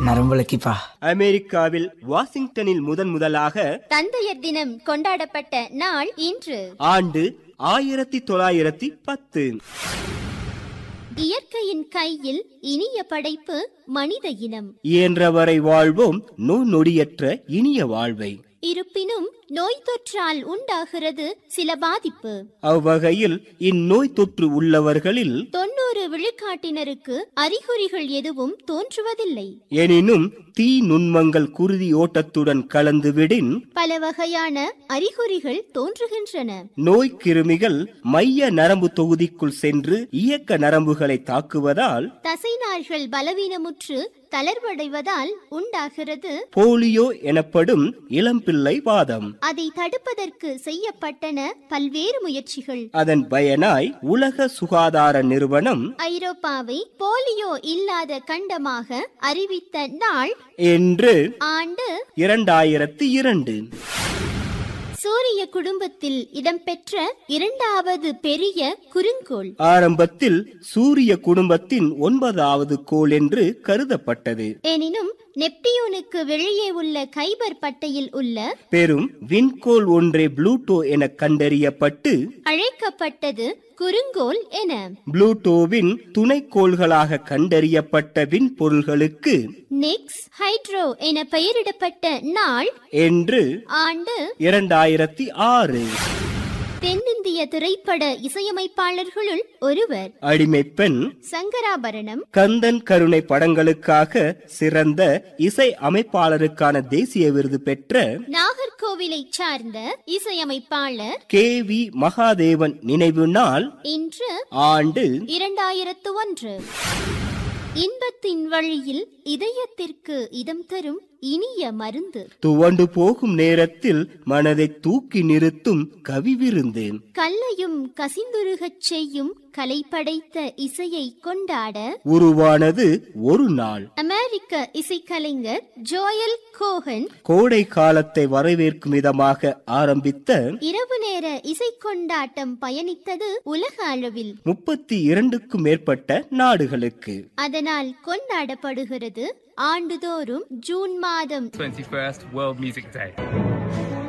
நரம்புலக்கிப்பா அமெரிக்காவில் வாஷிங்டனில் முதன் முதலாக தந்தையர் தினம் கொண்டாடப்பட்ட நாள் இன்று ஆண்டு ஆயிரத்தி தொள்ளாயிரத்தி பத்து இயற்கையின் கையில் இனிய படைப்பு மனித இனம் இயன்றவரை வாழ்வோம் நோய் நொடியற்ற இனிய வாழ்வை இருப்பினும் நோய் தொற்றால் உண்டாகிறது சில பாதிப்பு அவ்வகையில் இந்நோய் தொற்று உள்ளவர்களில் தொண்ணூறு விழுக்காட்டினருக்கு அறிகுறிகள் எதுவும் தோன்றுவதில்லை எனினும் தீ நுண்மங்கள் குருதி ஓட்டத்துடன் கலந்துவிடின் பல வகையான அறிகுறிகள் தோன்றுகின்றன நோய் கிருமிகள் மைய நரம்பு தொகுதிக்குள் சென்று இயக்க நரம்புகளை தாக்குவதால் தசைநார்கள் பலவீனமுற்று தளர்வடைவதால் உண்டாகிறது போலியோ எனப்படும் இளம்பிள்ளை வாதம் அதை தடுப்பதற்கு செய்யப்பட்டன பல்வேறு முயற்சிகள் அதன் பயனாய் உலக சுகாதார நிறுவனம் ஐரோப்பாவை போலியோ இல்லாத கண்டமாக அறிவித்த நாள் என்று ஆண்டு இரண்டாயிரத்தி இரண்டு சூரிய குடும்பத்தில் இடம்பெற்ற இரண்டாவது பெரிய குறுங்கோள் ஆரம்பத்தில் சூரிய குடும்பத்தின் ஒன்பதாவது கோள் என்று கருதப்பட்டது எனினும் நெப்டியூனுக்கு வெளியே உள்ள கைபர் பட்டையில் உள்ள பெரும் விண்கோள் ஒன்றே ப்ளூட்டோ என கண்டறியப்பட்டு அழைக்கப்பட்டது குறுங்கோள் என ப்ளூட்டோவின் துணைக்கோள்களாக கண்டறியப்பட்ட விண்பொருள்களுக்கு நெக்ஸ் ஹைட்ரோ என பெயரிடப்பட்ட நாள் என்று ஆண்டு இரண்டாயிரத்தி ஆறு தென்னிந்திய திரைப்பட இசையமைப்பாளர்களுள் ஒருவர் அடிமைப் பெண் சங்கராபரணம் கந்தன் கருணை படங்களுக்காக சிறந்த இசை அமைப்பாளருக்கான தேசிய விருது பெற்ற நாகர்கோவிலை சார்ந்த இசையமைப்பாளர் கே வி மகாதேவன் நினைவு நாள் இன்று ஆண்டு இரண்டாயிரத்து ஒன்று இன்பத்தின் வழியில் இதயத்திற்கு இதம் தரும் இனிய மருந்து துவண்டு போகும் நேரத்தில் மனதை தூக்கி நிறுத்தும் கவி விருந்து கல்லையும் கசிந்துருகச் செய்யும் கலை படைத்த இசையை கொண்டாட உருவானது ஒரு நாள் அமெரிக்க இசைக்கலைஞர் ஜோயல் கோஹன் கோடை காலத்தை வரவேற்கும் விதமாக ஆரம்பித்த இரவு நேர இசை கொண்டாட்டம் பயணித்தது உலக அளவில் முப்பத்தி இரண்டுக்கும் மேற்பட்ட நாடுகளுக்கு அதனால் கொண்டாடப்படுகிறது ஆண்டுதோறும் ஜூன் மாதம் 21st World Music Day.